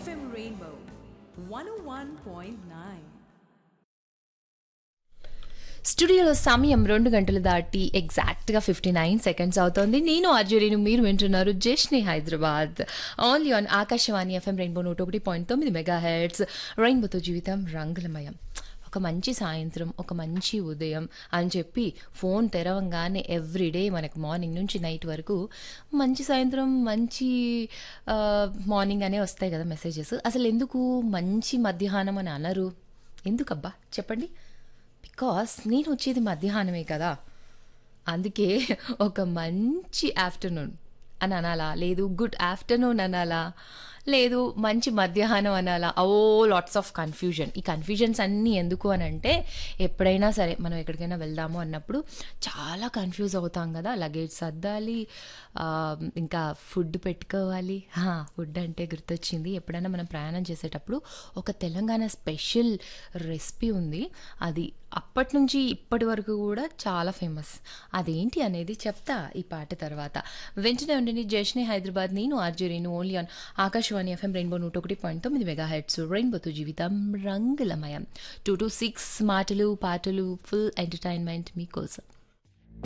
FM Rainbow 101.9. స్టూడియోలో సమయం రెండు గంటలు దాటి ఎగ్జాక్ట్గా ఫిఫ్టీ నైన్ సెకండ్స్ అవుతోంది నేను అర్జురీను మీరు వింటున్నారు జష్ని Hyderabad only on Akashvani FM rainbow నూట ఒకటి పాయింట్ తొమ్మిది మెగా హెడ్స్ రెయిన్బోతో జీవితం రంగులమయం ఒక మంచి సాయంత్రం ఒక మంచి ఉదయం అని చెప్పి ఫోన్ తెరవంగానే ఎవ్రీడే మనకు మార్నింగ్ నుంచి నైట్ వరకు మంచి సాయంత్రం మంచి ఆ, మార్నింగ్ అనే వస్తాయి కదా మెసేజెస్ అసలు ఎందుకు మంచి మధ్యాహ్నం అని అనరు ఎందుకబ్బా చెప్పండి బికాస్ నేను వచ్చేది మధ్యాహ్నమే కదా అందుకే ఒక మంచి ఆఫ్టర్నూన్ అని అనాలా లేదు గుడ్ ఆఫ్టర్నూన్ అనాలా లేదు మంచి మధ్యాహ్నం అనాలా ఓ లాట్స్ ఆఫ్ కన్ఫ్యూజన్ ఈ కన్ఫ్యూజన్స్ అన్నీ ఎందుకు అని అంటే ఎప్పుడైనా సరే మనం ఎక్కడికైనా వెళ్దాము అన్నప్పుడు చాలా కన్ఫ్యూజ్ అవుతాం కదా లగేజ్ సర్దాలి ఆ, ఇంకా ఫుడ్ పెట్టుకోవాలి ఫుడ్ అంటే గుర్తొచ్చింది ఎప్పుడైనా మనం ప్రయాణం చేసేటప్పుడు ఒక తెలంగాణ స్పెషల్ రెసిపీ ఉంది అది అప్పటి నుంచి ఇప్పటి వరకు కూడా చాలా ఫేమస్ అదేంటి అనేది చెప్తా ఈ పాట తర్వాత వెంటనే ఉండండి జష్ని హైదరాబాద్ నేను ఆర్జరీను only on Akashvani FM rainbow నూట ఒకటి పాయింట్ తొమ్మిది మెగా హెడ్స్ రెయిన్బోతో జీవితం రంగులమయం టూ టు సిక్స్ మాటలు పాటలు ఫుల్ ఎంటర్టైన్మెంట్ మీకోసం